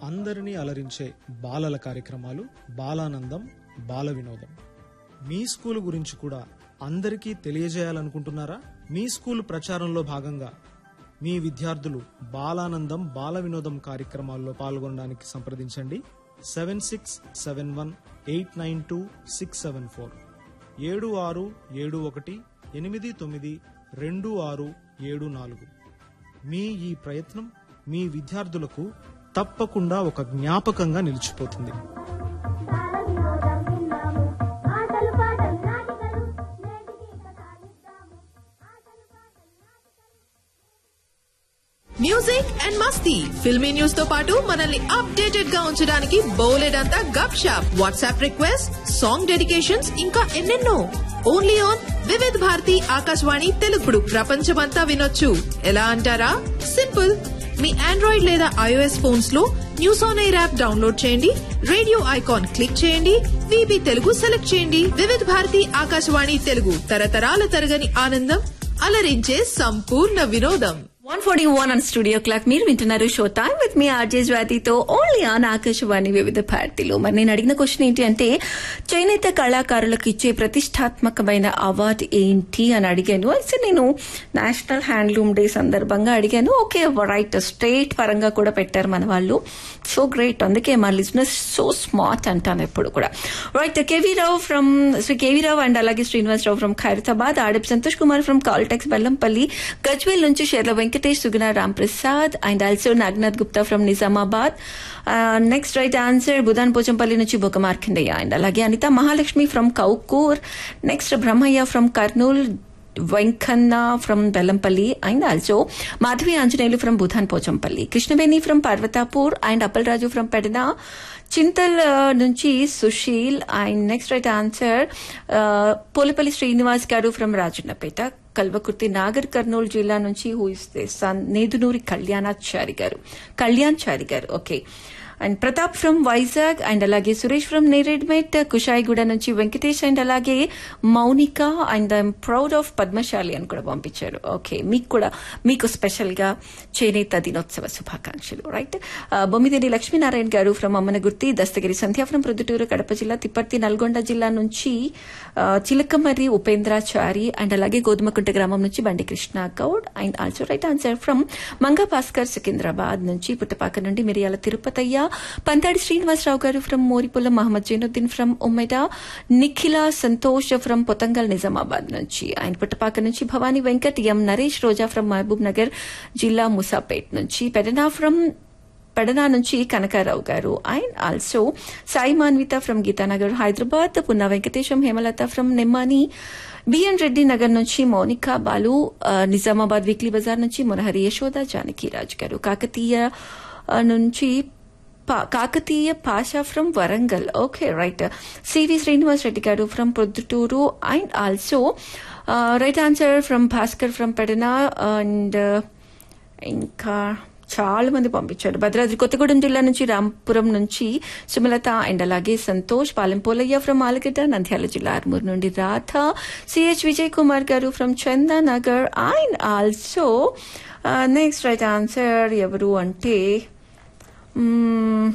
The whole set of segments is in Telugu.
అందరినీ అలరించే బాలల కార్యక్రమాలు బాలానందం బాల వినోదం మీ స్కూల్ గురించి కూడా అందరికీ తెలియజేయాలనుకుంటున్నారా మీ స్కూల్ ప్రచారంలో భాగంగా మీ విద్యార్థులు బాలానందం బాల వినోదం కార్యక్రమాల్లో పాల్గొనడానికి సంప్రదించండి seven six seven one eight nine two six seven four ఏడు ఆరు ఏడు ఒకటి ఎనిమిది తొమ్మిది రెండు ఆరు ఏడు నాలుగు మీ ఈ ప్రయత్నం మీ విద్యార్థులకు తప్పకుండా ఒక జ్ఞాపకంగా నిలిచిపోతుంది బాలవినోదం విన్నాము ఆటలు పాటలు నాటికలు నేటికి కథ ఇద్దాము ఆటలు పాటలు నాటికలు మ్యూజిక్ అండ్ మస్తీ ఫిల్మీ న్యూస్ తో పాటు మనల్ని అప్డేటెడ్ గా ఉంచడానికి బోలెడ్ అంతా గప్ షాప్ వాట్సాప్ రిక్వెస్ట్ సాంగ్ డెడికేషన్స్ ఇంకా ఎన్నెన్నో ఓన్లీ ఆన్ వివిధ్ భారతి ఆకాశవాణి తెలుగుడు ప్రపంచమంతా వినొచ్చు ఎలా అంటారా సింపుల్ మీ ఆండ్రాయిడ్ లేదా ఐఓఎస్ ఫోన్స్ లో news on air app download చేయండి రేడియో ఐకాన్ క్లిక్ చేయండి విబి తెలుగు సెలెక్ట్ చేయండి వివిధ్ భారతి ఆకాశవాణి తెలుగు తరతరాల తరగని ఆనందం అలరించే సంపూర్ణ వినోదం one forty one and studio clock మీరు వింటున్నారు షో టైం విత్ మీ ఆర్జే జ్వాతితో ఓన్లీ ఆన్ ఆకాశవాణి వివిధ భారతిలో మరి నేను అడిగిన క్వశ్చన్ ఏంటి అంటే చేనేత కళాకారులకు ఇచ్చే ప్రతిష్టాత్మకమైన అవార్డు ఏంటి అని అడిగాను అయితే నేను నేషనల్ హ్యాండ్లూమ్ డే సందర్భంగా అడిగాను ఓకే రైట్ స్టేట్ పరంగా కూడా పెట్టారు మన వాళ్ళు సో గ్రేట్ అందుకే మా లిజినెస్ సో స్మార్ట్ అంటాను ఎప్పుడు కూడా right KV Rao from Sri KV Rao and అలాగే శ్రీనివాసరావు ఫ్రమ్ ఖైరతాబాద్ ఆడప్ సంతోష్ కుమార్ ఫ్రమ్ కాల్టెక్స్ బెల్లంపల్లి గజ్వేల్ నుంచి షేర్ల Venkatesh Suguna Ram Prasad and also Naganath Gupta from Nizamabad next right answer Bhoodan Pochampally నుంచి బొక మార్కండయ్య అండ్ అలాగే Anitha Mahalakshmi from Kowkur next Brahmaiah from Kurnool Venkanna from Bellampalli and also Madhavi Anjaneyulu from Bhoodan Pochampally Krishnaveni from Parvathapur and Appalaraju from Pedana చింతల్ ఆ, నుంచి Sushil and next right answer Polapalli Srinivas garu from Rajannapeta Kalwakurthy Nagar Kurnool జిల్లా నుంచి who is this Nedunuri Kalyanachari garu Kalyanchari garu okay and Pratap from Vizag and అలాగే సురేష్ ఫ్రమ్ నేరెడ్మెట్ కుషాయిగూడ నుంచి వెంకటేష్ అండ్ అలాగే Mounika and I'm proud of Padmasali అని కూడా పంపించారు ఓకే మీకు కూడా మీకు స్పెషల్ గా చేనేత దినోత్సవ శుభాకాంక్షలు రైట్ బొమ్మిదేని లక్ష్మీనారాయణ గారు ఫ్రమ్ అమ్మనగుర్తి దస్తగిరి సంధ్య ఫ్రమ్ ప్రొద్దుటూరు కడప జిల్లా తిప్పర్తి నల్గొండ జిల్లా నుంచి ఆ, చిలకమర్రి ఉపేంద్రాచారి అండ్ అలాగే గోధుమకుంట గ్రామం నుంచి Bandi Krishna Goud and also right answer from Manga Bhaskar Secunderabad నుంచి పుట్టపాక నుండి మిరియాల తిరుపతయ్య పంతాడి శ్రీనివాసరావు గారు from Moripulla Mohammad Zainuddin from Ummeta Nikhila Santosh from Pothangal Nizamabad నుంచి ఆయన పుట్టపాక నుంచి Bhavani Venkat M Naresh Roja from Mahabubnagar జిల్లా ముసాపేట్ నుంచి పెడనా ఫ్రమ్ పెడనా నుంచి కనకారావు గారు and also Sai Manvitha from Geethanagar Hyderabad Punna Venkatesham Hemalatha from Nemmani BN Reddy Nagar నుంచి మౌనిక బాలు ఆ, నిజామాబాద్ వీక్లీ బజార్ నుంచి మునహరి యశోద జానకిరాజ్ గారు కాకతీయ ఆ, నుంచి పా- Kakatiya Pasha from Warangal okay right CV Srinivas Reddy గారు from Proddatur and also right answer from Bhaskar from Pedana and ఇంకా చాలా మంది పంపించారు భద్రాద్రి కొత్తగూడెం జిల్లా నుంచి రాంపురం నుంచి సుమలత అండ్ అలాగే సంతోష్ పాలెంపోలయ్య ఫ్రమ్ ఆలగడ్డ నంద్యాల జిల్లా ఆర్మూర్ నుండి రాధ సిహెచ్ విజయ్ కుమార్ గారు from Chandanagar and also next right answer ఎవరు అంటే మ్మ్,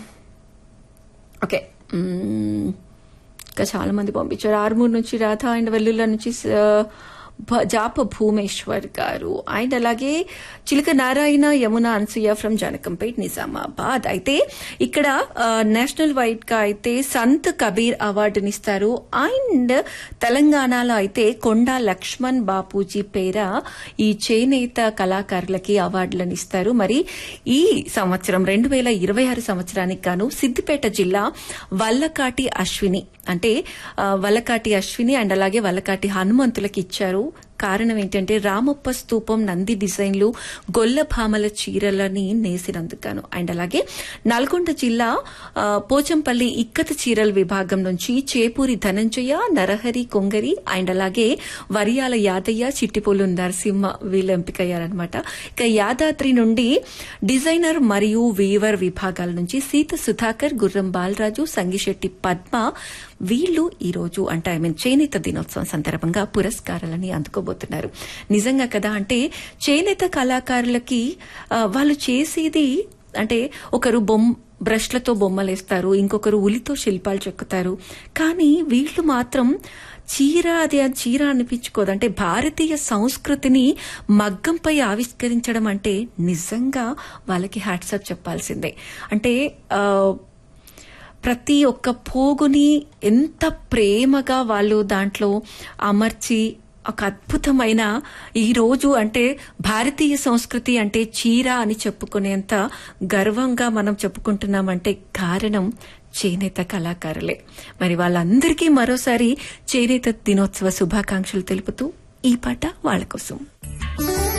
ఓకే మ్మ్, ఇంకా చాలా మంది పంపించారు ఆర్మూర్ నుంచి రాధ అండ్ వెల్లుల్ల నుంచి స- భ- జాప భూమేశ్వర్ గారు అండ్ అలాగే చిలక నారాయణ యమున అనసూయ ఫ్రమ్ జానకంపేట్ నిజామాబాద్ అయితే ఇక్కడ ఆ, నేషనల్ వైడ్ గా అయితే సంత్ కబీర్ అవార్డునిస్తారు అండ్ తెలంగాణలో అయితే కొండా లక్ష్మణ్ బాపూజీ పేర ఈ చేనేత కళాకారులకి అవార్డులను ఇస్తారు మరి ఈ సంవత్సరం రెండు వేల ఇరవై ఆరు సంవత్సరానికి గాను సిద్దిపేట జిల్లా వల్లకాటి అశ్విని అంటే ఆ, వల్లకాటి అశ్విని అండ్ అలాగే వల్లకాటి హనుమంతులకి ఇచ్చారు కారణం ఏంటంటే రామప్ప స్తూపం నంది డిజైన్లు గొల్ల భామల చీరలని నేసినందుకు అండ్ అలాగే నల్గొండ జిల్లా ఆ, పోచంపల్లి ఇక్కత చీరల విభాగం నుంచి చేపూరి ధనంజయ నరహరి కొంగరి అండ్ అలాగే వరియాల యాదయ్య చిట్టిపోలు నరసింహ వీళ్ళు ఎంపికయ్యారనమాట ఇక యాదాద్రి నుండి డిజైనర్ మరియు వీవర్ విభాగాల నుంచి సీత సుధాకర్ గుర్రం బాలరాజు సంగిశెట్టి పద్మ వీళ్ళు ఈ రోజు అంటే ఐ మీన్ చేనేత దినోత్సవం సందర్భంగా పురస్కారాలని అందుకోబోతున్నారు నిజంగా కదా అంటే చేనేత కళాకారులకి ఆ, వాళ్ళు చేసేది అంటే ఒకరు బొమ్మ బ్రష్లతో బొమ్మలేస్తారు ఇంకొకరు ఉలితో శిల్పాలు చెక్కుతారు కానీ వీళ్ళు మాత్రం చీర అది ఆ చీర అనిపించుకోదు అంటే భారతీయ సంస్కృతిని మగ్గంపై ఆవిష్కరించడం అంటే నిజంగా వాళ్ళకి హ్యాట్సప్ చెప్పాల్సిందే అంటే ఆ, ప్రతి ఒక్క పోగుని ఎంత ప్రేమగా వాళ్ళు దాంట్లో అమర్చి ఒక అద్భుతమైన ఈ రోజు అంటే భారతీయ సంస్కృతి అంటే చీర అని చెప్పుకునేంత గర్వంగా మనం చెప్పుకుంటున్నామంటే కారణం చేనేత కళాకారులే మరి వాళ్ళందరికీ మరోసారి చేనేత దినోత్సవ శుభాకాంక్షలు తెలుపుతూ ఈ పాట వాళ్ళ కోసం